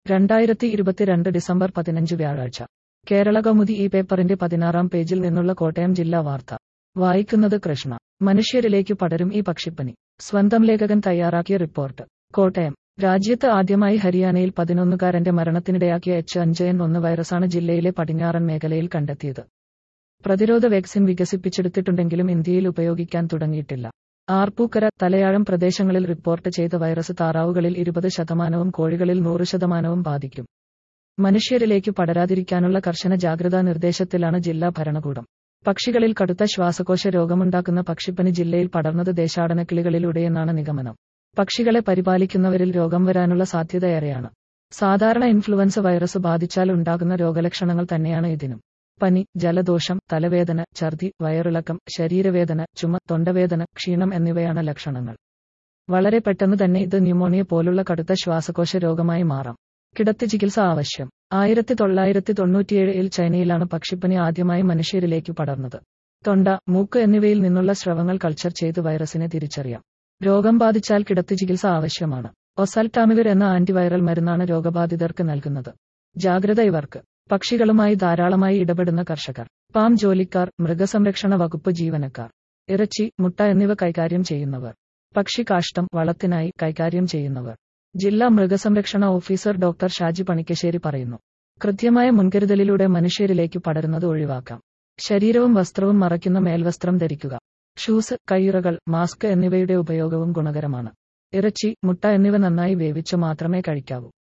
രണ്ടായിരത്തി ഇരുപത്തിരണ്ട് ഡിസംബർ പതിനഞ്ച് വ്യാഴാഴ്ച കേരള കൗമുദി ഈ പേപ്പറിന്റെ പതിനാറാം പേജിൽ നിന്നുള്ള കോട്ടയം ജില്ലാ വാർത്ത വായിക്കുന്നത് കൃഷ്ണ മനുഷ്യരിലേക്ക് പടരും ഈ പക്ഷിപ്പനി സ്വന്തം ലേഖകൻ തയ്യാറാക്കിയ റിപ്പോർട്ട് കോട്ടയം രാജ്യത്ത് ആദ്യമായി ഹരിയാനയിൽ പതിനൊന്നുകാരന്റെ മരണത്തിനിടയാക്കിയ എച്ച് അഞ്ച് എൻ ഒന്ന് വൈറസാണ് ജില്ലയിലെ പടിഞ്ഞാറൻ മേഖലയിൽ കണ്ടെത്തിയത് പ്രതിരോധ വാക്സിൻ വികസിപ്പിച്ചെടുത്തിട്ടുണ്ടെങ്കിലും ഇന്ത്യയിൽ ഉപയോഗിക്കാൻ തുടങ്ങിയിട്ടില്ല ആർപ്പൂക്കര തലയാഴം പ്രദേശങ്ങളിൽ റിപ്പോർട്ട് ചെയ്ത വൈറസ് താറാവുകളിൽ ഇരുപത് ശതമാനവും കോഴികളിൽ നൂറ് ശതമാനവും ബാധിക്കും മനുഷ്യരിലേക്ക് പടരാതിരിക്കാനുള്ള കർശന ജാഗ്രതാ നിർദ്ദേശത്തിലാണ് ജില്ലാ ഭരണകൂടം പക്ഷികളിൽ കടുത്ത ശ്വാസകോശ രോഗമുണ്ടാക്കുന്ന പക്ഷിപ്പനി ജില്ലയിൽ പടർന്നത് ദേശാടനക്കിളികളിലൂടെയെന്നാണ് നിഗമനം പക്ഷികളെ പരിപാലിക്കുന്നവരിൽ രോഗം വരാനുള്ള സാധ്യതയേറെയാണ് സാധാരണ ഇൻഫ്ലുവൻസ വൈറസ് ബാധിച്ചാൽ ഉണ്ടാകുന്ന രോഗലക്ഷണങ്ങൾ തന്നെയാണ് ഇതിനും പനി ജലദോഷം തലവേദന ഛർദി വയറിളക്കം ശരീരവേദന ചുമ തൊണ്ടവേദന ക്ഷീണം എന്നിവയാണ് ലക്ഷണങ്ങൾ വളരെ പെട്ടെന്ന് തന്നെ ഇത് ന്യൂമോണിയ പോലുള്ള കടുത്ത ശ്വാസകോശ രോഗമായി മാറാം കിടത്തി ചികിത്സ ആവശ്യം ആയിരത്തി തൊള്ളായിരത്തി തൊണ്ണൂറ്റിയേഴിൽ ചൈനയിലാണ് പക്ഷിപ്പനി ആദ്യമായി മനുഷ്യരിലേക്ക് പടർന്നത് തൊണ്ട മൂക്ക് എന്നിവയിൽ നിന്നുള്ള സ്രവങ്ങൾ കൾച്ചർ ചെയ്ത് വൈറസിനെ തിരിച്ചറിയാം രോഗം ബാധിച്ചാൽ കിടത്തി ചികിത്സ ആവശ്യമാണ് ഒസൽട്ടാമിവിർ എന്ന ആന്റിവൈറൽ മരുന്നാണ് രോഗബാധിതർക്ക് നൽകുന്നത് ജാഗ്രത ഇവർക്ക് പക്ഷികളുമായി ധാരാളമായി ഇടപെടുന്ന കർഷകർ പാം ജോലിക്കാർ മൃഗസംരക്ഷണ വകുപ്പ് ജീവനക്കാർ ഇറച്ചി മുട്ട എന്നിവ കൈകാര്യം ചെയ്യുന്നവർ പക്ഷി കാഷ്ടം വളത്തിനായി കൈകാര്യം ചെയ്യുന്നവർ ജില്ലാ മൃഗസംരക്ഷണ ഓഫീസർ ഡോക്ടർ ഷാജി പണിക്കശ്ശേരി പറയുന്നു കൃത്യമായ മുൻകരുതലിലൂടെ മനുഷ്യരിലേക്ക് പടരുന്നത് ഒഴിവാക്കാം ശരീരവും വസ്ത്രവും മറയ്ക്കുന്ന മേൽവസ്ത്രം ധരിക്കുക ഷൂസ് കയ്യുറകൾ മാസ്ക് എന്നിവയുടെ ഉപയോഗവും ഗുണകരമാണ് ഇറച്ചി മുട്ട എന്നിവ നന്നായി വേവിച്ചു മാത്രമേ കഴിക്കാവൂ